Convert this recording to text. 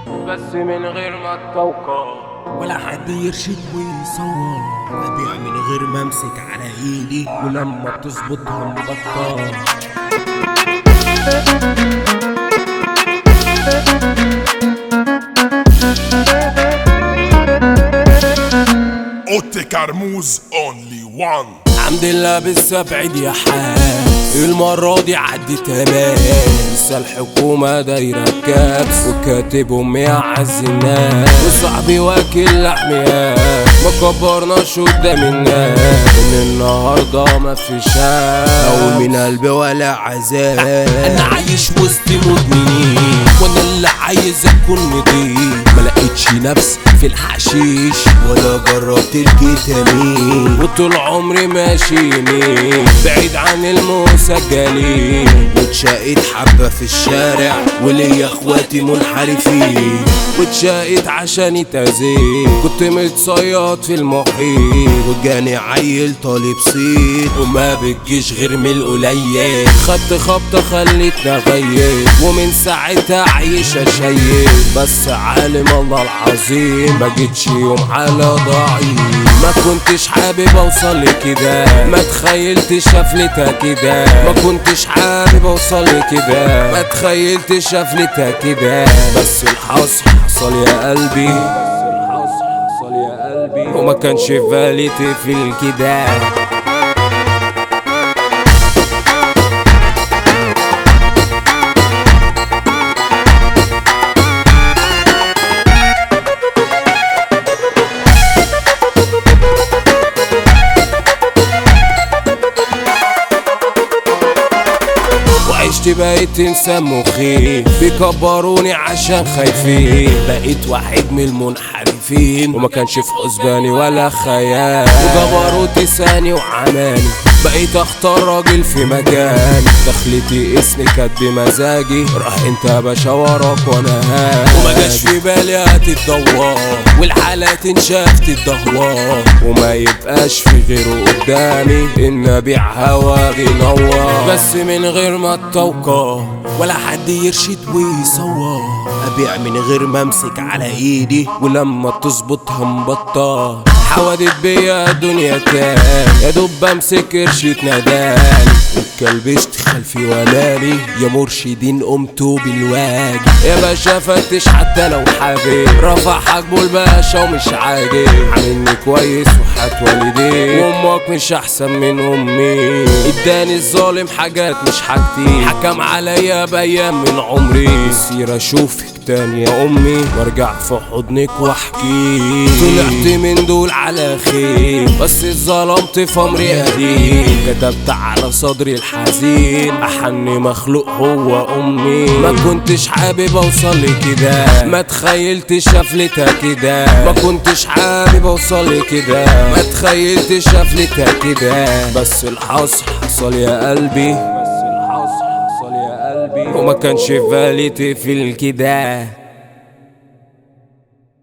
بس من غير ما تتوقع ولا حد يرشد ويصور ابيع من غير ما امسك على ايدي ولما بتظبطها مبطل اوتي كرموز اونلي وان الحمد لله بالسبع دي حال المرة دي عدي تمام لسه الحكومة دايرة كابس وكاتبهم يا عز الناس وصاحبي واكل لحميات ما كبرناش قدام الناس ان النهاردة ما فيش او من قلبي ولا عذاب انا عايش وسط مدمنين وانا اللي عايز اكون نضيف ما لقيتش نفسي في الحشيش ولا جربت الكتامين وطول عمري ماشي يمين بعيد عن المسجلين واتشقيت حبة في الشارع وليا اخواتي منحرفين واتشقيت عشان اتأذيت كنت متصياد في المحيط وجاني عيل طالب صيت وما بتجيش غير من القليل خدت خبطة خلتني غير ومن ساعتها عايشة شيء بس عالم الله العظيم ما جيتش يوم على ضعيف ما كنتش حابب اوصل لكده ما تخيلتش افلتها كده ما كنتش حابب اوصل لكده ما تخيلتش افلتها كده بس الحظ حصل يا قلبي بس الحظ حصل يا قلبي وما كانش في بالي تقفل كده وعشت بقيت انسان مخيف بيكبروني عشان خايفين بقيت واحد من المنحرفين وما كانش في حسباني ولا خيال وجبروتي ثاني وعماني بقيت اختار راجل في مكاني دخلتي اسمي كانت بمزاجي راح انت يا باشا وراك وانا هاجي وما جاش في بالي هتتدور والحالات انشافت الدهوار وما يبقاش في غيره قدامي ان ابيع هوا بينور بس من غير ما اتوقع ولا حد يرشد ويصور ابيع من غير ما امسك على ايدي ولما تظبطها مبطل حودت بيا الدنيا تاني يا دوب بمسك قرشة نداني والكلب اشت خلفي وناني يا مرشدين قمتوا بالواجب يا باشا فتش حتى لو حابب رفع حاجبه الباشا ومش عاجب عاملني كويس وحات والدي وامك مش احسن من امي اداني الظالم حاجات مش حاجتي حكم عليا بايام من عمري سير اشوفك تاني يا امي وارجع في حضنك واحكي طلعت من دول على خير بس اتظلمت في امري قديم كتبت على صدري الحزين احن مخلوق هو امي ما كنتش حابب اوصل لكده ما تخيلتش افلتها كده ما كنتش حابب اوصل لكده ما تخيلتش افلتها كده بس الحظ حصل يا قلبي بس الحظ حصل يا قلبي وما كانش في بالي تقفل كده